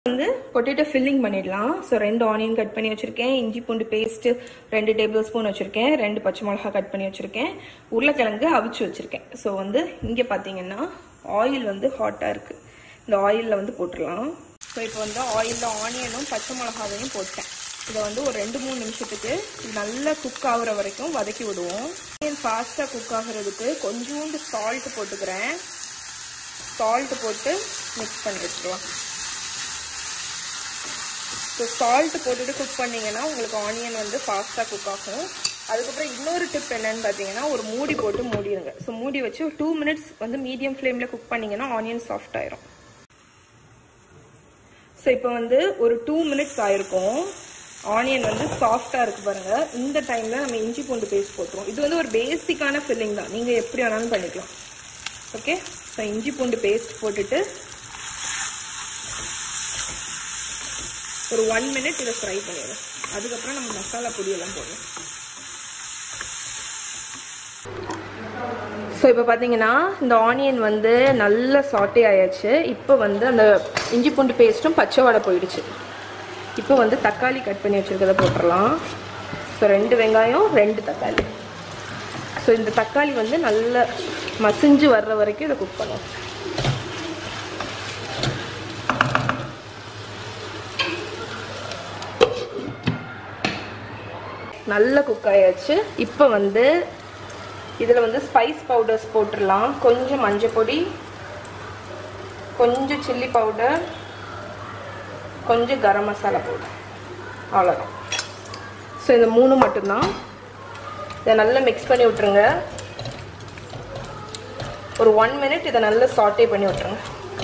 வந்து potato filling பண்ணிடலாம் so ரெண்டு ஆனியன் கட் பண்ணி வச்சுருக்கேன் இஞ்சி பூண்டு பேஸ்ட்டு ரெண்டு டேபிள் ஸ்பூன் வச்சுருக்கேன் ரெண்டு பச்சை மிளகா கட் பண்ணி வச்சுருக்கேன் உருளைக்கிழங்கு அவிச்சு வச்சுருக்கேன் ஸோ வந்து இங்கே பார்த்தீங்கன்னா ஆயில் வந்து ஹாட்டாக இருக்குது இந்த ஆயிலில் வந்து போட்டுடலாம் ஸோ இப்போ வந்து ஆயிலில் ஆனியனும் பச்சை மிளகாவையும் போட்டேன் இதை வந்து ஒரு ரெண்டு மூணு நிமிஷத்துக்கு இது நல்லா குக் ஆகுற வரைக்கும் வதக்கி விடுவோம் ஆனியன் ஃபாஸ்ட்டாக குக் ஆகுறதுக்கு கொஞ்சோண்டு சால்ட் போட்டுக்கிறேன் சால்ட் போட்டு மிக்ஸ் பண்ணி வச்சுருவோம் ஸோ சால்ட் போட்டுட்டு குக் பண்ணிங்கன்னா உங்களுக்கு ஆனியன் வந்து ஃபாஸ்ட்டாக குக் ஆகும் அதுக்கப்புறம் இன்னொரு டிப் என்னன்னு பார்த்தீங்கன்னா ஒரு மூடி போட்டு மூடிடுங்க ஸோ மூடி வச்சு ஒரு டூ மினிட்ஸ் வந்து மீடியம் ஃப்ளேமில் குக் பண்ணிங்கன்னா ஆனியன் சாஃப்ட் ஆயிரும் ஸோ இப்போ வந்து ஒரு டூ மினிட்ஸ் ஆயிருக்கும் ஆனியன் வந்து சாஃப்டாக இருக்கு பாருங்க இந்த டைமில் நம்ம இஞ்சி பூண்டு பேஸ்ட் போட்டுருவோம் இது வந்து ஒரு பேசிக்கான ஃபில்லிங் தான் நீங்கள் எப்படி வேணாலும் பண்ணிக்கலாம் ஓகே ஸோ இஞ்சி பூண்டு பேஸ்ட் போட்டுட்டு ஒரு ஒன் மினிட் இதை ஃப்ரை பண்ணிடுவோம் அதுக்கப்புறம் நம்ம மசாலா பொடியெல்லாம் போடுவோம் ஸோ இப்போ பார்த்தீங்கன்னா இந்த ஆனியன் வந்து நல்ல சாட்டே ஆயாச்சு இப்போ வந்து அந்த இஞ்சி பூண்டு பேஸ்ட்டும் பச்சை வடை போயிடுச்சு இப்போ வந்து தக்காளி கட் பண்ணி வச்சுருக்கதை போட்டுடலாம் ஸோ ரெண்டு வெங்காயம் ரெண்டு தக்காளி ஸோ இந்த தக்காளி வந்து நல்ல மசிஞ்சு வர்ற வரைக்கும் இதை குக் பண்ணுவோம் நல்ல குக் ஆயாச்சு இப்போ வந்து இதில் வந்து ஸ்பைஸ் பவுடர்ஸ் போட்டுடலாம் கொஞ்சம் மஞ்சள் பொடி கொஞ்சம் சில்லி பவுடர் கொஞ்சம் கரம் மசாலா பவுடர் அவ்வளோதான் ஸோ இந்த மூணு மட்டும்தான் இதை நல்லா மிக்ஸ் பண்ணி விட்ருங்க ஒரு ஒன் மினிட் இதை நல்லா சாட்டே பண்ணி விட்ருங்க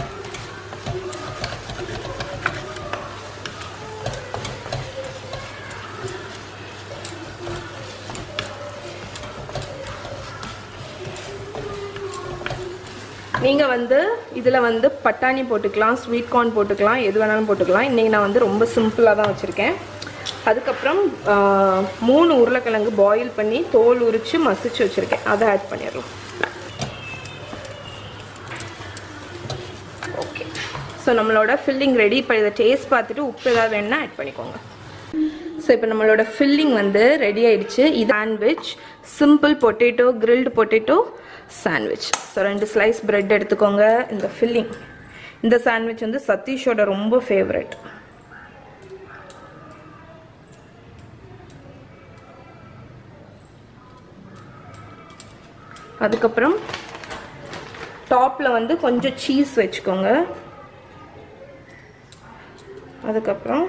நீங்கள் வந்து இதில் வந்து பட்டாணி போட்டுக்கலாம் ஸ்வீட் கார்ன் போட்டுக்கலாம் எது வேணாலும் போட்டுக்கலாம் இன்றைக்கி நான் வந்து ரொம்ப சிம்பிளாக தான் வச்சுருக்கேன் அதுக்கப்புறம் மூணு உருளைக்கிழங்கு பாயில் பண்ணி தோல் உரித்து மசிச்சு வச்சுருக்கேன் அதை ஆட் பண்ணிடலாம் ஓகே ஸோ நம்மளோட ஃபில்லிங் ரெடி இப்போ இதை டேஸ்ட் பார்த்துட்டு உப்பு ஏதாவது வேணுன்னா ஆட் பண்ணிக்கோங்க ஸோ இப்போ நம்மளோட ஃபில்லிங் வந்து ரெடி ஆயிடுச்சு இது sandwich simple potato grilled potato sandwich so ரெண்டு ஸ்லைஸ் பிரெட் எடுத்துக்கோங்க இந்த ஃபில்லிங் இந்த சாண்ட்விச் வந்து சதீஷோட ரொம்ப ஃபேவரட் அதுக்கப்புறம் டாப்பில் வந்து கொஞ்சம் சீஸ் வச்சுக்கோங்க அதுக்கப்புறம்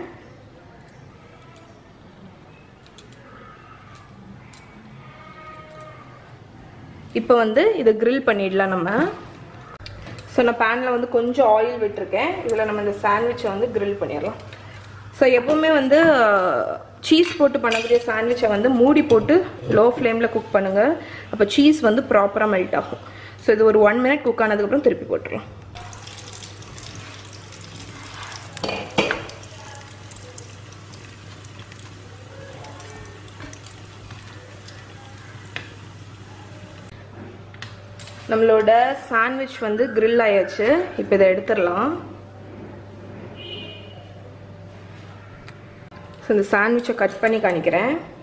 இப்போ வந்து இதை கிரில் பண்ணிடலாம் நம்ம ஸோ நான் பேனில் வந்து கொஞ்சம் ஆயில் விட்டுருக்கேன் இதில் நம்ம இந்த சாண்ட்விச்சை வந்து கிரில் பண்ணிடலாம் ஸோ எப்போவுமே வந்து சீஸ் போட்டு பண்ணக்கூடிய சாண்ட்விச்சை வந்து மூடி போட்டு லோ ஃப்ளேமில் குக் பண்ணுங்கள் அப்போ சீஸ் வந்து ப்ராப்பராக மெல்ட் ஆகும் ஸோ இது ஒரு ஒன் மினிட் குக் ஆனதுக்கப்புறம் திருப்பி போட்டுடலாம் நம்மளோட சாண்ட்விச் வந்து கிரில் ஆயாச்சு இப்போ இதை எடுத்துடலாம் ஸோ இந்த சாண்ட்விச்சை கட் பண்ணி காணிக்கிறேன்